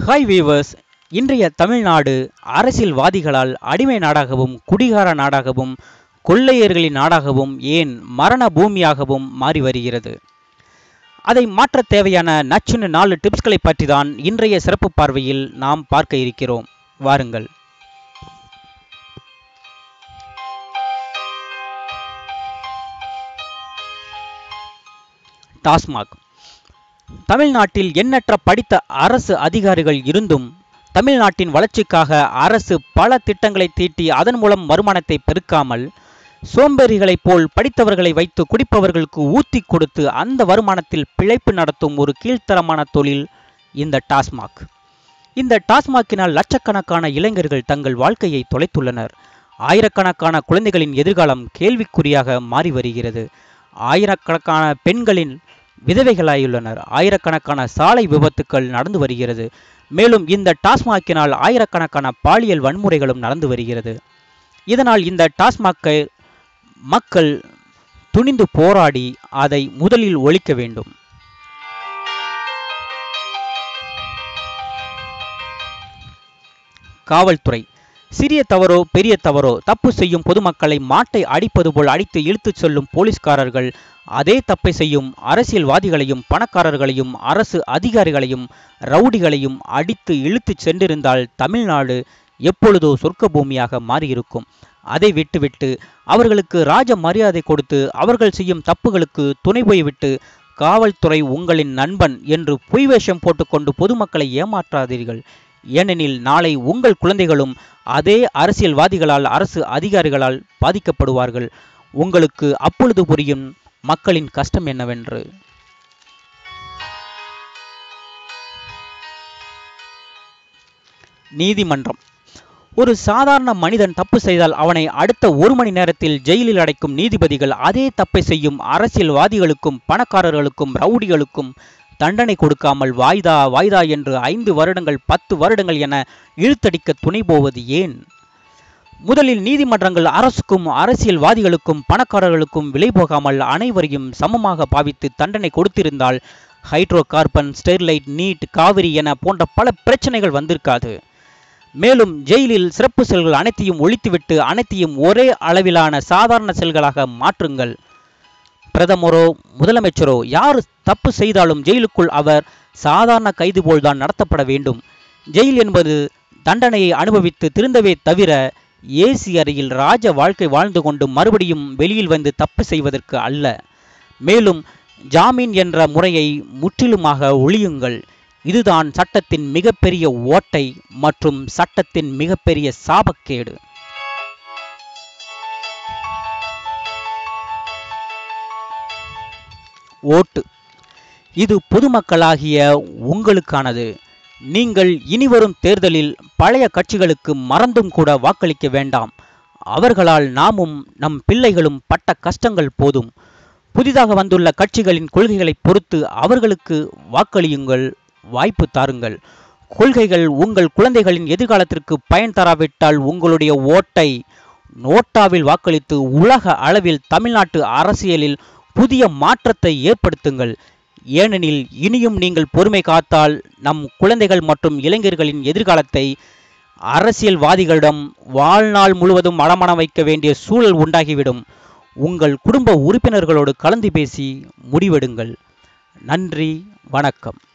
hi viewers இன்றைய தமிழ்நாடு அரசியல்வாதிகளால் அடிமை நாடாகவும் குடிகார நாடாகவும் கொள்ளையர்களின் நாடாகவும் ஏன் மரண பூமியாகவும் மாறி வருகிறது அதை மாற்ற தேவையான நச்சுன்னு நாலு டிப்ஸ்களை பற்றி தான் இன்றைய சிறப்பு பார்வையில் நாம் பார்க்க இருக்கிறோம் வாருங்கள் டாஸ்மாக் தமிழ்நாட்டில் எண்ணற்ற படித்த அரசு அதிகாரிகள் இருந்தும் தமிழ்நாட்டின் வளர்ச்சிக்காக அரசு பல திட்டங்களை தீட்டி அதன் மூலம் வருமானத்தை பெருக்காமல் சோம்பேறிகளைப் போல் படித்தவர்களை வைத்து குடிப்பவர்களுக்கு ஊத்தி கொடுத்து அந்த வருமானத்தில் பிழைப்பு நடத்தும் ஒரு கீழ்த்தரமான தொழில் இந்த டாஸ்மாக் இந்த டாஸ்மாக்கினால் லட்சக்கணக்கான இளைஞர்கள் தங்கள் வாழ்க்கையை தொலைத்துள்ளனர் ஆயிரக்கணக்கான குழந்தைகளின் எதிர்காலம் கேள்விக்குறியாக மாறி வருகிறது ஆயிரக்கணக்கான பெண்களின் விதவைகளாயுள்ளனர் ஆயிரக்கணக்கான சாலை விபத்துக்கள் நடந்து வருகிறது மேலும் இந்த டாஸ்மாக்கினால் ஆயிரக்கணக்கான பாலியல் வன்முறைகளும் நடந்து வருகிறது இதனால் இந்த டாஸ்மாக்கை மக்கள் துணிந்து போராடி அதை முதலில் ஒழிக்க வேண்டும் காவல்துறை சிறிய தவறோ பெரிய தவறோ தப்பு செய்யும் பொதுமக்களை மாட்டை அடிப்பது போல் அடித்து இழுத்துச் செல்லும் போலீஸ்காரர்கள் அதே தப்பை செய்யும் அரசியல்வாதிகளையும் பணக்காரர்களையும் அரசு அதிகாரிகளையும் ரவுடிகளையும் அடித்து இழுத்துச் சென்றிருந்தால் தமிழ்நாடு எப்பொழுதோ சொர்க்க பூமியாக மாறியிருக்கும் அதை விட்டுவிட்டு அவர்களுக்கு ராஜ மரியாதை கொடுத்து அவர்கள் செய்யும் தப்புகளுக்கு துணை போய்விட்டு காவல்துறை உங்களின் நண்பன் என்று பொய் வேஷம் போட்டுக்கொண்டு பொதுமக்களை ஏமாற்றாதீர்கள் ஏனெனில் நாளை உங்கள் குழந்தைகளும் அதே அரசியல்வாதிகளால் அரசு அதிகாரிகளால் பாதிக்கப்படுவார்கள் உங்களுக்கு அப்பொழுது புரியும் மக்களின் கஷ்டம் என்னவென்று நீதிமன்றம் ஒரு சாதாரண மனிதன் தப்பு செய்தால் அவனை அடுத்த ஒரு மணி நேரத்தில் ஜெயிலில் அடைக்கும் நீதிபதிகள் அதே தப்பை செய்யும் அரசியல்வாதிகளுக்கும் பணக்காரர்களுக்கும் ரவுடிகளுக்கும் தண்டனை கொடுக்காமல் வாய்தா வாய்தா என்று ஐந்து வருடங்கள் பத்து வருடங்கள் என இழுத்தடிக்க துணை போவது ஏன் முதலில் நீதிமன்றங்கள் அரசுக்கும் அரசியல்வாதிகளுக்கும் பணக்காரர்களுக்கும் விலை போகாமல் அனைவரையும் சமமாக பாவித்து தண்டனை கொடுத்திருந்தால் hydrocarbon Sterlite NEET Kaveri என போன்ற பல பிரச்சனைகள் வந்திருக்காது மேலும் ஜெயிலில் சிறப்பு செல்கள் அனைத்தையும் ஒழித்துவிட்டு அனைத்தையும் ஒரே அளவிலான சாதாரண செல்களாக மாற்றுங்கள் பிரதமரோ முதலமைச்சரோ யார் தப்பு செய்தாலும் ஜெயிலுக்குள் அவர் சாதாரண கைது போல்தான் நடத்தப்பட வேண்டும் ஜெயில் என்பது தண்டனையை அனுபவித்து திருந்தவே தவிர ஏசி அறையில் ராஜ வாழ்க்கை வாழ்ந்து கொண்டு மறுபடியும் வெளியில் வந்து தப்பு செய்வதற்கு அல்ல மேலும் ஜாமீன் என்ற முறையை முற்றிலுமாக ஒழியுங்கள் இதுதான் சட்டத்தின் மிகப்பெரிய ஓட்டை மற்றும் சட்டத்தின் மிகப்பெரிய சாபக்கேடு ஓட்டு இது பொதுமக்களாகிய உங்களுக்கானது நீங்கள் இனிவரும் தேர்தலில் பழைய கட்சிகளுக்கு மறந்தும் கூட வாக்களிக்க வேண்டாம் அவர்களால் நாமும் நம் பிள்ளைகளும் பட்ட கஷ்டங்கள் போதும் புதிதாக வந்துள்ள கட்சிகளின் கொள்கைகளை பொறுத்து அவர்களுக்கு வாக்களியுங்கள் வாய்ப்பு தாருங்கள் கொள்கைகள் உங்கள் குழந்தைகளின் எதிர்காலத்திற்கு பயன் தராவிட்டால் உங்களுடைய ஓட்டை நோட்டாவில் வாக்களித்து உலக அளவில் தமிழ்நாட்டு அரசியலில் புதிய மாற்றத்தை ஏற்படுத்துங்கள் ஏனெனில் இனியும் நீங்கள் பொறுமை காத்தால் நம் குழந்தைகள் மற்றும் இளைஞர்களின் எதிர்காலத்தை அரசியல்வாதிகளிடம் வாழ்நாள் முழுவதும் மனமணம் வைக்க வேண்டிய சூழல் உண்டாகிவிடும் உங்கள் குடும்ப உறுப்பினர்களோடு கலந்து பேசி முடிவெடுங்கள் நன்றி வணக்கம்